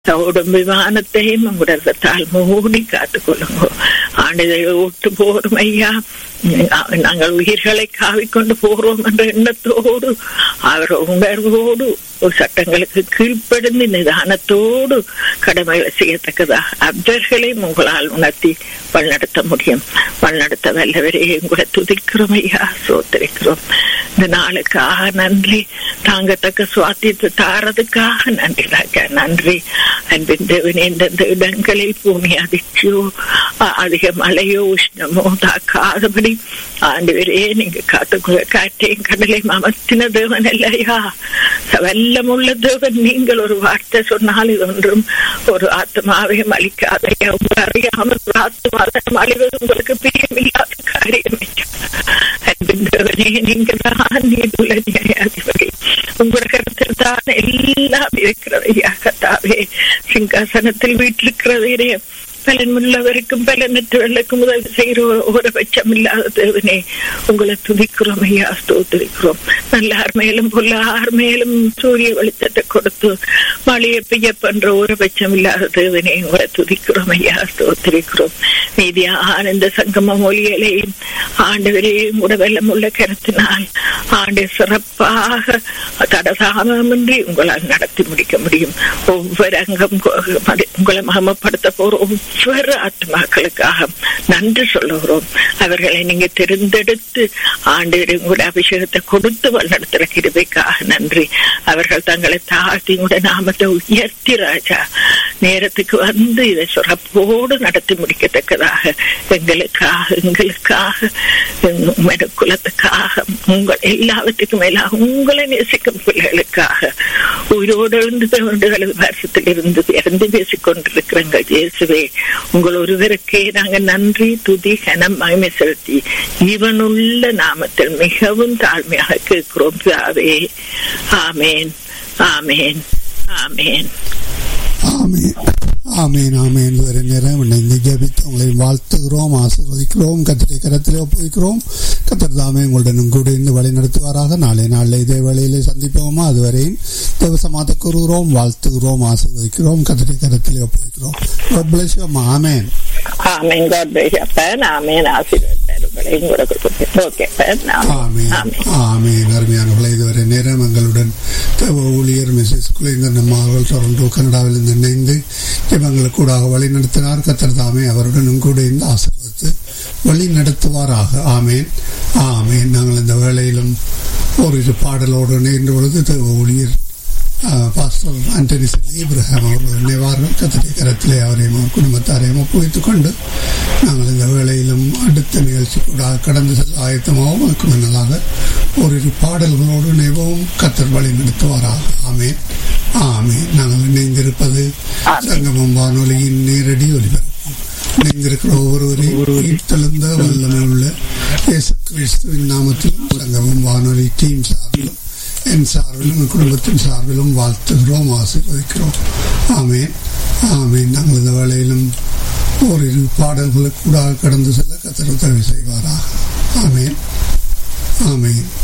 ஓடும் விமானத்தையும் உடற்கத்தால் மூடி காத்துக்கொள்ளுங்க ஆண்டதை ஓட்டு போறோம் ஐயா நாங்கள் உயிர்களை காவிக்கொண்டு போறோம் என்ற எண்ணத்தோடு அவர் உணர்வோடு சட்டங்களுக்கு கீழ்ப்படிந்து நிதானத்தோடு கடமைகளை செய்யத்தக்கதாக அவர்களையும் உங்களால் உணர்த்தி வழிநடத்த முடியும் வழிநடத்த வல்லவரே உங்களை துதிக்கிறோம் ஐயா சோத்தரிக்கிறோம் இந்த நாளுக்காக நன்றி தாங்கத்தக்க சுவாத்தியத்தை தாரதுக்காக நன்றி ராஜா நன்றி அன்பின் தேவனே இந்தந்த இடங்களில் பூமி அதிர்ச்சியோ அதிக மழையோ உஷ்ணமோ தாக்காதபடி ஆண்டவரே நீங்க காத்துக்குள்ள காற்றையும் கடலையும் அமர்த்தின தேவன் இல்லையா வல்லமுள்ள தேவன் நீங்கள் ஒரு வார்த்தை சொன்னால் இது ஒன்றும் ஒரு ஆத்மாவையும் அளிக்காதையா உங்க அறியாமல் ஒரு ஆத்மாவை அழிவது உங்களுக்கு பிரியமில்லாத காரியம் அன்பின் தேவனே நீங்க தான் நீதுள்ள நியாயாதிபதி உங்களோட கருத்தில் தான் எல்லாம் இருக்கிறதையா கத்தாவே சிங்காசனத்தில் வீட்டிருக்கிறதே பலன் உள்ளவருக்கும் பலனற்றவர்களுக்கும் உதவி செய்கிற ஒரு பட்சம் இல்லாத தேவனே உங்களை துதிக்கிறோம் ஐயா ஸ்தோத்திரிக்கிறோம் நல்லார் மேலும் பொல்லார் மேலும் சூரிய வெளிச்சத்தை கொடுத்து மழையை பெய்ய பண்ற ஒரு பட்சம் இல்லாத தேவனே உங்களை துதிக்கிறோம் ஐயா ஸ்தோத்திரிக்கிறோம் நீதியா ஆனந்த சங்கம மொழிகளையும் ஆண்டவரையும் உடவெல்லாம் உள்ள கருத்தினால் ஆண்டு சிறப்பாக தடசாமமின்றி உங்களால் நடத்தி முடிக்க முடியும் ஒவ்வொரு அங்கம் உங்களை மகமப்படுத்த போற ஒவ்வொரு ஆத்மாக்களுக்காக நன்றி சொல்லுகிறோம் அவர்களை நீங்க தெரிந்தெடுத்து ஆண்டு உங்களுடைய அபிஷேகத்தை கொடுத்து வழிநடத்துற கிருபைக்காக நன்றி அவர்கள் தங்களை தாழ்த்தி உங்களுடைய நாமத்தை உயர்த்தி ராஜா நேரத்துக்கு வந்து இதை சிறப்போடு நடத்தி முடிக்கத்தக்கதாக எங்களுக்காக எங்களுக்காக குலத்துக்காக உங்கள் எல்லாவற்றுக்கும் மேலாக உங்களை நேசிக்கும் பிள்ளைகளுக்காக உயிரோடு எழுந்து தோண்டுகளது வருஷத்தில் இருந்து இறந்து பேசிக் கொண்டிருக்கிறங்க இயேசுவே உங்கள் ஒருவருக்கே நாங்கள் நன்றி துதி கனம் மகிமை செலுத்தி இவனுள்ள நாமத்தில் மிகவும் தாழ்மையாக கேட்கிறோம் சாவே ஆமேன் ஆமேன் ஆமேன் ஆமேன் ஆமேன் ஆமேன் வரை நேரம் இணைந்து ஜபித்து உங்களை வாழ்த்துகிறோம் ஆசீர்வதிக்கிறோம் கத்திரை கரத்திலே ஒப்புவிக்கிறோம் கத்தர் தாமே உங்களுடன் கூட இருந்து வழி நடத்துவாராக நாளை நாளில் இதே வேளையிலே சந்திப்போமா அதுவரையும் தேவசமாத்த கூறுகிறோம் வாழ்த்துகிறோம் ஆசீர்வதிக்கிறோம் கத்திரை கரத்திலே ஒப்புவிக்கிறோம் ஆமேன் ஆமேன் காட் பிளஸ் அப்பன் ஆமேன் ஆசீர்வாதங்களை ஓகே ஆமேன் அருமையானவர்களை இதுவரை நேரம் எங்களுடன் தேவ ஊழியர் மிஸ்ஸஸ் குலேந்தன் அவர்கள் டொரண்டோ கனடாவில் இருந்து இணைந்து ஜபங்களுக்கு கூட வழி நடத்தினார் கத்தர் தாமே அவருடன் கூட இருந்து ஆசீர்வதித்து வழி நடத்துவாராக ஆமேன் ஆமேன் நாங்கள் இந்த வேளையிலும் ஒரு இரு பாடலோடு இணைந்த பொழுது தேவ ஊழியர் பாஸ்டர் ஆண்டனி இப்ரஹாம் அவர்கள் நினைவார்கள் கத்திரை கரத்திலே அவரையும் அவர் குடும்பத்தாரையும் ஒப்புவித்துக் கொண்டு நாங்கள் இந்த வேளையிலும் அடுத்த நிகழ்ச்சி கூட கடந்து செல்ல ஆயத்தமாகவும் அதுக்கு முன்னதாக ஓரிரு பாடல்களோடு நினைவும் கத்தர் வழி நடத்துவாராக ஆமேன் ஆமேன் நாங்கள் இணைந்திருப்பது சங்கமம் வானொலியின் நேரடி ஒலிபரப்பு இணைந்திருக்கிற ஒவ்வொருவரையும் தெளிந்த வல்லமை உள்ள இயேசு கிறிஸ்துவின் நாமத்திலும் சங்கமம் வானொலி டீம் சார்பிலும் என் சார்பிலும் குடும்பத்தின் சார்பிலும் வாழ்த்துகிறோம் ஆசீர்வதிக்கிறோம் ஆமேன் ஆமேன் நாங்கள் இந்த வேளையிலும் ஓரிரு பாடல்களுக்கு கூட கடந்து செல்ல கத்திர உதவி செய்வாராக ஆமேன் ஆமேன்